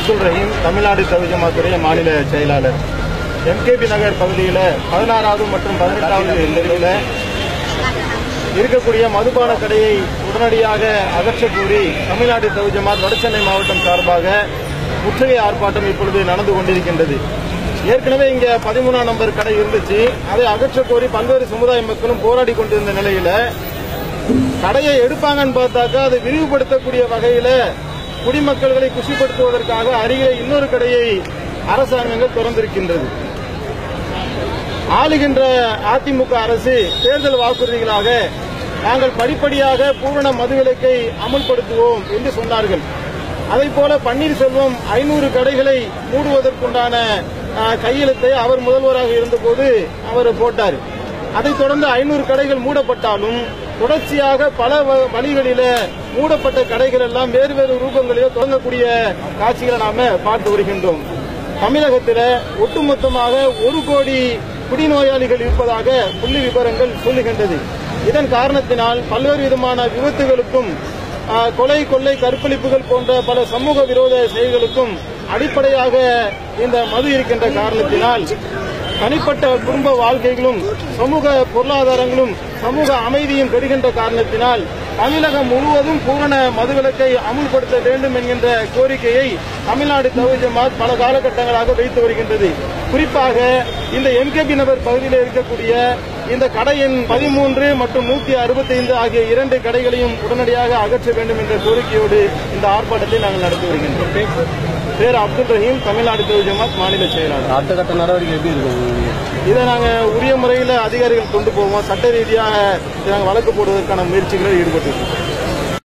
அப்துல் ரஹீம் தமிழ்நாடு தவிஜமாத்துடைய மாநில செயலாளர் எம்கேபி நகர் பகுதியில் பதினாறாவது மற்றும் பதினெட்டாவது தெருவில் இருக்கக்கூடிய மதுபான கடையை உடனடியாக அகற்றக் கோரி தமிழ்நாடு தவிஜமாத் வடசென்னை மாவட்டம் சார்பாக முற்றுகை ஆர்ப்பாட்டம் இப்பொழுது நடந்து கொண்டிருக்கின்றது ஏற்கனவே இங்க பதிமூணாம் நம்பர் கடை இருந்துச்சு அதை அகற்றக் கோரி பல்வேறு சமுதாய மக்களும் போராடி கொண்டிருந்த நிலையில கடையை எடுப்பாங்கன்னு பார்த்தாக்கா அதை விரிவுபடுத்தக்கூடிய வகையில குடிமக்கள்களை குஷிப்படுத்துவதற்காக அருகிலே இன்னொரு கடையை அரசாங்கங்கள் திறந்திருக்கின்றது ஆளுகின்ற அதிமுக அரசு தேர்தல் வாக்குறுதிகளாக நாங்கள் படிப்படியாக பூரண மதுவிலக்கை அமுல்படுத்துவோம் என்று சொன்னார்கள் அதை போல பன்னீர்செல்வம் ஐநூறு கடைகளை மூடுவதற்குண்டான அஹ், கையெழுத்தை அவர் முதல்வராக இருந்தபோது அவர் போட்டார் அதைத் தொடர்ந்து ஐநூறு கடைகள் மூடப்பட்டாலும் தொடர்ச்சியாக பல வ- வழிகளில மூடப்பட்ட கடைகள் எல்லாம் வேறு வேறு ரூபங்களிலோ தொடங்கக்கூடிய காட்சிகளை நாம பார்த்து வருகின்றோம் தமிழகத்தில் ஒட்டுமொத்தமாக ஒரு கோடி குடிநோயாளிகள் இருப்பதாக புள்ளி விவரங்கள் சொல்லுகின்றது இதன் காரணத்தினால் பல்வேறு விதமான விபத்துகளுக்கும் ஆ, கொலை கொள்ளை கற்பழிப்புகள் போன்ற பல சமூக விரோத செயல்களுக்கும் அடிப்படையாக இந்த மது இருக்கின்ற காரணத்தினால் தனிப்பட்ட குடும்ப வாழ்க்கைகளும் சமூக பொருளாதாரங்களும் சமூக அமைதியும் பெறுகின்ற காரணத்தினால் தமிழகம் முழுவதும் பூரண மதுவிலக்கை அமுல்படுத்த வேண்டும் என்கின்ற கோரிக்கையை தமிழ்நாடு தவிர ஜமாத் பல காலகட்டங்களாக வைத்து வருகின்றது குறிப்பாக இந்த எம்கேபி நகர் பகுதியில் இருக்கக்கூடிய இந்த கடையின் பதிமூன்று மற்றும் நூத்தி அறுபத்தைந்து ஆகிய இரண்டு கடைகளையும் உடனடியாக அகற்ற வேண்டும் என்ற கோரிக்கையோடு இந்த ஆர்ப்பாட்டத்தை நாங்கள் நடத்தி வருகின்றோம் பேர் அப்துல் ரஹீம் தமிழ்நாடு தவிர ஜமாத் மாநில செயலாளர் அடுத்த கட்ட நடவடிக்கை எப்படி இருக்கும் இதை நாங்கள் உரிய முறையில் அதிகாரிகள் கொண்டு போவோம் சட்ட ரீதியாக இதை நாங்கள் வழக்கு போடுவதற்கான முயற்சிகளில் ஈடுபட்டு இருக்கோம்